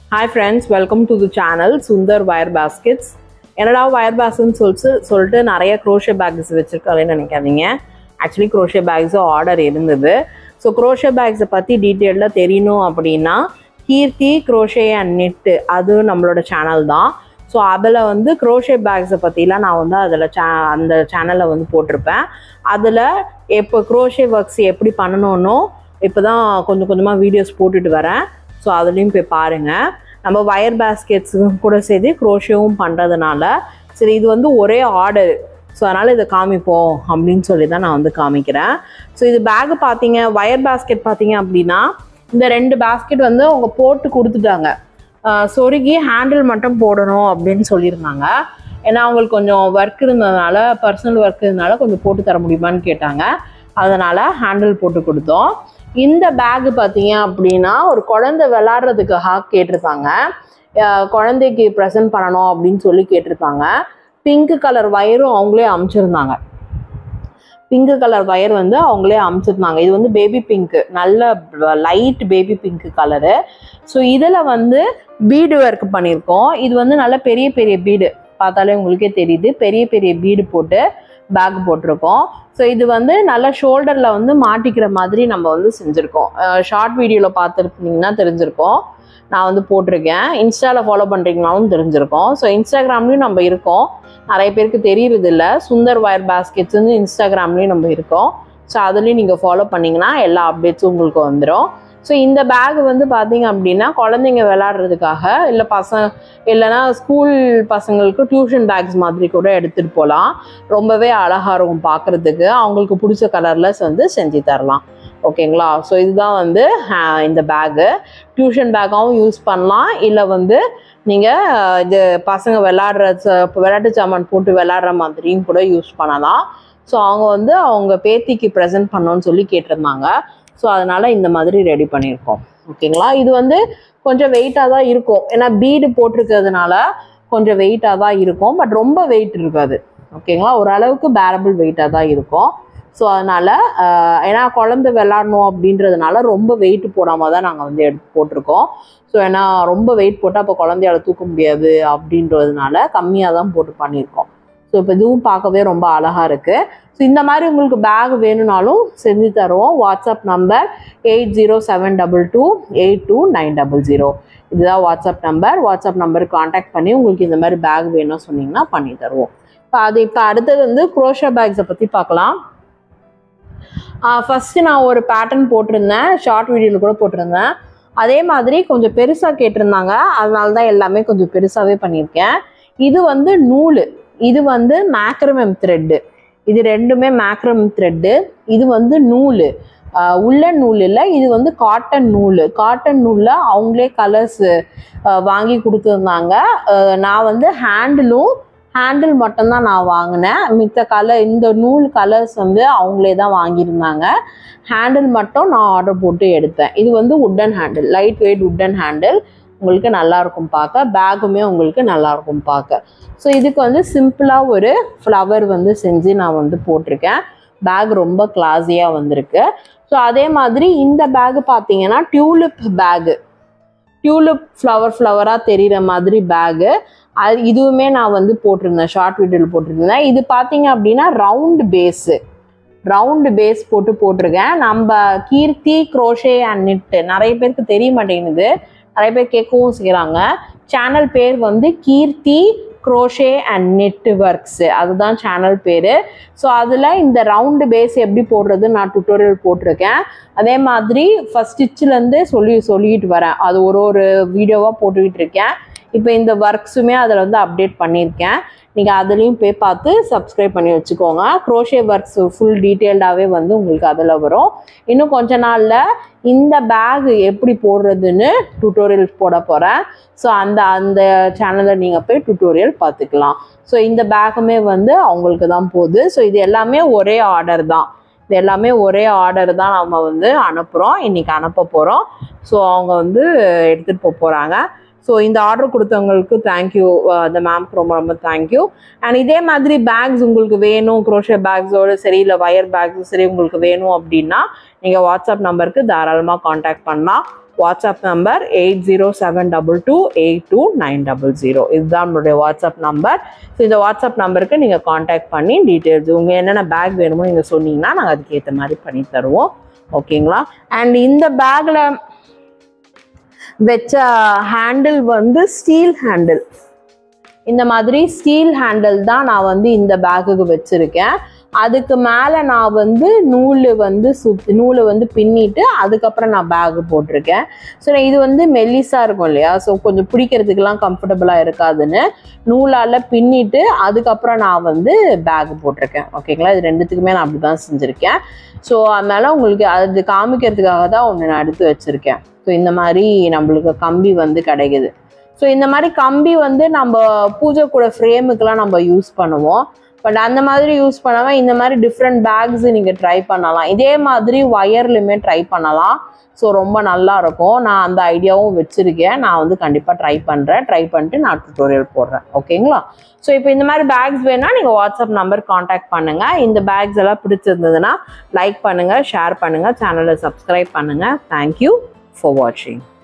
hi friends welcome to the channel Sundar wire baskets என்னடா wire பேஸ்ன்னு சொல்லிட்டு சொல்லிட்டு நிறைய க்ரோஷே பேக்ஸ் வச்சுருக்காங்கன்னு நினைக்காதீங்க ஆக்சுவலி க்ரோஷே பேக்ஸும் ஆர்டர் இருந்தது ஸோ க்ரோஷே பேக்ஸை பற்றி டீட்டெயிலாக தெரியணும் அப்படின்னா கீர்த்தி க்ரோஷே அண்ட் நெட்டு அது நம்மளோட சேனல் தான் ஸோ அதில் வந்து க்ரோஷே பேக்ஸை பற்றிலாம் நான் வந்து அதில் சே அந்த சேனலில் வந்து போட்டிருப்பேன் அதில் எப்போ க்ரோஷே ஒர்க்ஸ் எப்படி பண்ணணும்னோ இப்போ தான் கொஞ்சம் கொஞ்சமாக வீடியோஸ் போட்டுட்டு வரேன் ஸோ அதுலேயும் போய் பாருங்கள் நம்ம வயர் பேஸ்கெட்ஸும் கூட சேர்த்து க்ரோஷேவும் பண்ணுறதுனால சரி இது வந்து ஒரே ஆர்டர் ஸோ அதனால் இதை காமிப்போம் அப்படின்னு சொல்லி தான் நான் வந்து காமிக்கிறேன் ஸோ இது பேக்கு பார்த்தீங்க வயர் பேஸ்கெட் பார்த்தீங்க அப்படின்னா இந்த ரெண்டு பேஸ்கெட் வந்து அவங்க போட்டு கொடுத்துட்டாங்க ஆஹ் சொருகி ஹேண்டில் மட்டும் போடணும் அப்படின்னு சொல்லியிருந்தாங்க ஏன்னா அவங்களுக்கு கொஞ்சம் ஒர்க் இருந்ததுனால பர்சனல் ஒர்க் இருந்ததுனால கொஞ்சம் போட்டு தர முடியுமான்னு கேட்டாங்க அதனால் ஹேண்டில் போட்டு கொடுத்தோம் இந்த பேகு பார்த்தீங்க அப்படின்னா ஒரு குழந்தை விளாட்றதுக்காக கேட்டிருந்தாங்க ஆஹ் குழந்தைக்கு ப்ரெசென்ட் பண்ணணும் அப்படின்னு சொல்லி கேட்டிருந்தாங்க பிங்க் கலர் வயரும் அவங்களே அமைச்சிருந்தாங்க பிங்க் கலர் வயர் வந்து அவங்களே அமைச்சிருந்தாங்க இது வந்து பேபி பிங்க்கு நல்ல light baby pink colour so இதில் வந்து பீடு ஒர்க் பண்ணியிருக்கோம் இது வந்து நல்ல பெரிய பெரிய பீடு பார்த்தாலே உங்களுக்கே தெரியுது பெரிய பெரிய பீடு போட்டு பேக் போட்டிருக்கோம் ஸோ இது வந்து நல்ல ஷோல்டரில் வந்து மாட்டிக்கிற மாதிரி நம்ம வந்து செஞ்சுருக்கோம் ஷார்ட் வீடியோவில் பார்த்துருந்தீங்கன்னா தெரிஞ்சிருக்கோம் நான் வந்து போட்டிருக்கேன் இன்ஸ்டாவில் ஃபாலோ பண்ணுறீங்கனாலும் தெரிஞ்சிருக்கோம் ஸோ இன்ஸ்டாகிராம்லேயும் நம்ம இருக்கோம் நிறைய பேருக்கு தெரியறது இல்ல சுந்தர் வயர் பேஸ்கெட்ஸ்னு இன்ஸ்டாகிராம்லேயும் நம்ம இருக்கோம் ஸோ அதுலேயும் நீங்கள் ஃபாலோ பண்ணிங்கன்னா எல்லா அப்டேட்ஸும் உங்களுக்கு வந்துடும் ஸோ இந்த பேக் வந்து பார்த்தீங்க அப்படின்னா குழந்தைங்க விளாட்றதுக்காக இல்லை பசங்க இல்லைன்னா ஸ்கூல் பசங்களுக்கு டியூஷன் பேக்ஸ் மாதிரி கூட எடுத்துகிட்டு போகலாம் ரொம்பவே அழகாக இருக்கும் பார்க்குறதுக்கு அவங்களுக்கு பிடிச்ச கலரில் வந்து செஞ்சு தரலாம் ஓகேங்களா ஸோ இதுதான் வந்து ஆஹ், இந்த பேகு டியூஷன் பேக்காகவும் யூஸ் பண்ணலாம் இல்லை வந்து நீங்கள் இது பசங்க விளாட்ற ச- விளையாட்டு சாமான் போட்டு விளாட்ற மாதிரியும் கூட யூஸ் பண்ணலாம் ஸோ அவங்க வந்து அவங்க பேத்திக்கு ப்ரெசென்ட் பண்ணோன்னு சொல்லி கேட்டிருந்தாங்க ஸோ அதனால் இந்த மாதிரி ரெடி பண்ணியிருக்கோம் ஓகேங்களா இது வந்து கொஞ்சம் வெயிட்டாக தான் இருக்கும் ஏன்னா பீடு போட்டிருக்கிறதுனால கொஞ்சம் வெயிட்டாக தான் இருக்கும் பட் ரொம்ப வெயிட் இருக்காது ஓகேங்களா ஓரளவுக்கு பேரபிள் வெயிட்டாக தான் இருக்கும் ஸோ அதனால் ஏன்னா குழந்தை விளாடணும் அப்படின்றதுனால ரொம்ப வெயிட் போடாமல் தான் நாங்கள் வந்து எடுத்து போட்டிருக்கோம் ஸோ ஏன்னா ரொம்ப வெயிட் போட்டால் அப்போ குழந்தையால தூக்க முடியாது அப்படின்றதுனால கம்மியாக தான் போட்டு பண்ணியிருக்கோம் ஸோ இப்போ இதுவும் பார்க்கவே ரொம்ப அழகாக இருக்குது ஸோ இந்த மாதிரி உங்களுக்கு பேக் வேணும்னாலும் செஞ்சு தருவோம் WhatsApp number eight zero seven double two eight two nine double zero இதுதான் வாட்ஸ்அப் நம்பர் வாட்ஸ்அப் நம்பருக்கு காண்டாக்ட் பண்ணி உங்களுக்கு இந்த மாதிரி பேக் வேணும்னு சொன்னீங்கன்னா பண்ணி தருவோம் இப்போ அது இப்போ அடுத்தது வந்து குரோஷா பேக்ஸை பற்றி பார்க்கலாம் ஃபஸ்ட்டு நான் ஒரு பேட்டர்ன் போட்டிருந்தேன் ஷார்ட் வீடியோவில் கூட போட்டிருந்தேன் அதே மாதிரி கொஞ்சம் பெருசாக கேட்டிருந்தாங்க அதனால தான் எல்லாமே கொஞ்சம் பெருசாகவே பண்ணியிருக்கேன் இது வந்து நூல் இது வந்து மேக்ரமம் த்ரெட்டு இது ரெண்டுமே மேக்ரம் த்ரெட்டு இது வந்து நூல் உள்ள நூல் இல்லை இது வந்து காட்டன் நூல் காட்டன் நூலில் அவங்களே கலர்ஸ் வாங்கி கொடுத்துருந்தாங்க அஹ் நான் வந்து ஹேண்டிலும் ஹேண்டில் மட்டும்தான் நான் வாங்கினேன் மித்த கலர் இந்த நூல் கலர்ஸ் வந்து அவங்களே தான் வாங்கியிருந்தாங்க ஹேண்டில் மட்டும் நான் ஆர்டர் போட்டு எடுத்தேன் இது வந்து wooden handle light weight wooden handle உங்களுக்கு நல்லா இருக்கும் பார்க்க பேக்குமே உங்களுக்கு நல்லா இருக்கும் பார்க்க ஸோ இதுக்கு வந்து சிம்பிளாக ஒரு ஃப்ளவர் வந்து செஞ்சு நான் வந்து போட்டிருக்கேன் பேக் ரொம்ப கிளாஸியாக வந்திருக்கு ஸோ அதே மாதிரி இந்த பேக் பார்த்தீங்கன்னா டியூலிப் பேகு டியூலிப் ஃப்ளவர் ஃப்ளவராக தெரிகிற மாதிரி பேகு அது இதுவுமே நான் வந்து போட்டிருந்தேன் ஷார்ட் வீடியோவில் போட்டிருந்தேன் இது பார்த்தீங்க அப்படின்னா ரவுண்டு பேஸு ரவுண்டு பேஸ் போட்டு போட்டிருக்கேன் நம்ம கீர்த்தி க்ரோஷே அண்ட் நிட்டு நிறைய பேருக்கு தெரிய மாட்டேங்குது நிறைய பேர் கேட்கவும் செய்கிறாங்க சேனல் பேர் வந்து Keerthi crochet and net works அதுதான் சேனல் பேர் ஸோ அதில் இந்த ரவுண்டு பேஸ் எப்படி போடுறது நான் டுட்டோரியல் போட்டிருக்கேன் அதே மாதிரி ஃபஸ்ட் ஸ்டிச்சிலேருந்து சொல்லி சொல்லிட்டு வரேன் அது ஒரு ஒரு வீடியோவாக போட்டுக்கிட்டு இருக்கேன் இப்போ இந்த ஒர்க்ஸுமே அதில் வந்து அப்டேட் பண்ணியிருக்கேன் நீங்கள் அதுலேயும் போய் பார்த்து சப்ஸ்கிரைப் பண்ணி வச்சுக்கோங்க க்ரோஷே ஒர்க்ஸ் ஃபுல் டீட்டெயில்டாகவே வந்து உங்களுக்கு அதில் வரும் இன்னும் கொஞ்ச நாளில் இந்த பேக் எப்படி போடுறதுன்னு டுட்டோரியல் போட போகிறேன் ஸோ அந்த அந்த சேனலில் நீங்கள் போய் டுட்டோரியல் பார்த்துக்கலாம் ஸோ இந்த பேக்குமே வந்து அவங்களுக்கு தான் போகுது ஸோ இது எல்லாமே ஒரே ஆர்டர் தான் இது எல்லாமே ஒரே ஆர்டர் தான் நம்ம வந்து அனுப்புகிறோம் இன்றைக்கி அனுப்ப போகிறோம் ஸோ அவங்க வந்து எடுத்துகிட்டு போக போகிறாங்க ஸோ இந்த ஆர்டர் கொடுத்தவங்களுக்கு தேங்க்யூ அந்த மேம்க்கு ரொம்ப ரொம்ப தேங்க்யூ அண்ட் இதே மாதிரி பேக்ஸ் உங்களுக்கு வேணும் குரோஷே பேக்ஸோடு சரி இல்லை வயர் பேக்ஸும் சரி உங்களுக்கு வேணும் அப்படின்னா நீங்கள் வாட்ஸ்அப் நம்பருக்கு தாராளமாக காண்டாக்ட் பண்ணலாம் WhatsApp number eight zero seven double two eight two nine double zero இதுதான் நம்மளுடைய வாட்ஸ்அப் நம்பர் ஸோ இந்த வாட்ஸ்அப் நம்பருக்கு நீங்கள் காண்டாக்ட் பண்ணி டீட்டெயில்ஸ் உங்கள் என்னென்ன பேக் வேணுமோ நீங்கள் சொன்னீங்கன்னா நாங்கள் அதுக்கேற்ற மாதிரி பண்ணி தருவோம் ஓகேங்களா அண்ட் இந்த பேக்கில் வச்ச ஹேண்டில் வந்து ஸ்டீல் ஹேண்டில் இந்த மாதிரி ஸ்டீல் ஹேண்டில் தான் நான் வந்து இந்த பேக்குக்கு வச்சுருக்கேன் அதுக்கு மேலே நான் வந்து நூல் வந்து சுத் நூலை வந்து பின்னிட்டு அதுக்கப்புறம் நான் பேக்கு போட்டிருக்கேன் ஸோ இது வந்து மெல்லிஸாக இருக்கும் இல்லையா ஸோ கொஞ்சம் பிடிக்கிறதுக்கெல்லாம் கம்ஃபர்டபுளாக இருக்காதுன்னு நூலால் பின்னிட்டு அதுக்கப்புறம் நான் வந்து பேக் போட்டிருக்கேன் ஓகேங்களா இது ரெண்டுத்துக்குமே நான் அப்படி தான் செஞ்சுருக்கேன் ஸோ அதனால உங்களுக்கு அது காமிக்கிறதுக்காக தான் ஒன்று நான் எடுத்து வச்சுருக்கேன் ஸோ இந்த மாதிரி நம்மளுக்கு கம்பி வந்து கிடைக்குது ஸோ இந்த மாதிரி கம்பி வந்து நம்ம பூஜை கூட ஃப்ரேமுக்கெலாம் நம்ம யூஸ் பண்ணுவோம் பட் அந்த மாதிரி யூஸ் பண்ணாமல் இந்த மாதிரி டிஃப்ரெண்ட் பேக்ஸ் நீங்கள் ட்ரை பண்ணலாம் இதே மாதிரி ஒயர்லையுமே ட்ரை பண்ணலாம் ஸோ ரொம்ப நல்லா இருக்கும் நான் அந்த ஐடியாவும் வச்சுருக்கேன் நான் வந்து கண்டிப்பாக ட்ரை பண்ணுறேன் ட்ரை பண்ணிட்டு நான் டுட்டோரியல் போடுறேன் ஓகேங்களா ஸோ இப்போ இந்த மாதிரி பேக்ஸ் வேணால் நீங்கள் வாட்ஸ்அப் நம்பர் காண்டாக்ட் பண்ணுங்கள் இந்த பேக்ஸ் எல்லாம் பிடிச்சிருந்ததுன்னா லைக் பண்ணுங்கள் ஷேர் பண்ணுங்கள் சேனலை சப்ஸ்கிரைப் பண்ணுங்கள் தேங்க்யூ ஃபார் வாட்சிங்